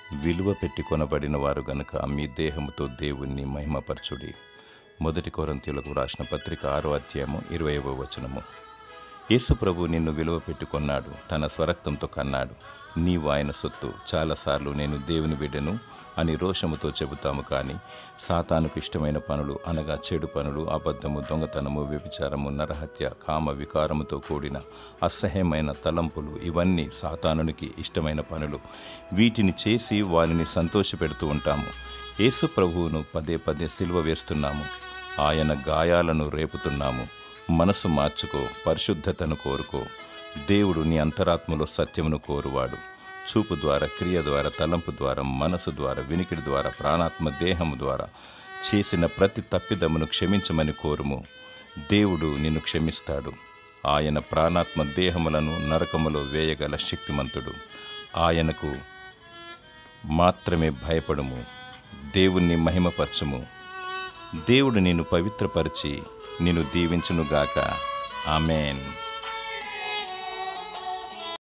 విలువ పెట్టి కొనబడిన వారు గనుక మీ దేహముతో దేవుణ్ణి మహిమపరచుడి మొదటి కొరంతీలకు రాసిన పత్రిక ఆరో అధ్యాయము ఇరవైవ వచనము యేసు ప్రభు నిన్ను విలువ పెట్టుకొన్నాడు తన స్వరక్తంతో కన్నాడు నీవు ఆయన సొత్తు చాలాసార్లు నేను దేవుని బిడ్డను అని రోషముతో చెబుతాము కానీ సాతానుకు ఇష్టమైన పనులు అనగా చెడు పనులు అబద్ధము దొంగతనము వ్యభిచారము నరహత్య కామ వికారముతో కూడిన అసహ్యమైన తలంపులు ఇవన్నీ సాతానునికి ఇష్టమైన పనులు వీటిని చేసి వారిని సంతోషపెడుతూ ఉంటాము యేసు ప్రభువును పదే పదే సిలువ వేస్తున్నాము ఆయన గాయాలను రేపుతున్నాము మనసు మార్చుకో పరిశుద్ధతను కోరుకో దేవుడు నీ అంతరాత్మలో సత్యమును కోరువాడు చూపు ద్వారా క్రియ ద్వారా తలంపు ద్వారా మనసు ద్వారా వినికిడి ద్వారా ప్రాణాత్మ దేహము ద్వారా చేసిన ప్రతి తప్పిదమును క్షమించమని కోరుము దేవుడు నిన్ను క్షమిస్తాడు ఆయన ప్రాణాత్మ దేహములను నరకములో వేయగల శక్తిమంతుడు ఆయనకు మాత్రమే భయపడుము దేవుణ్ణి మహిమపరచుము దేవుడు నిన్ను పవిత్రపరిచి నిన్ను దీవించునుగాక ఆమెన్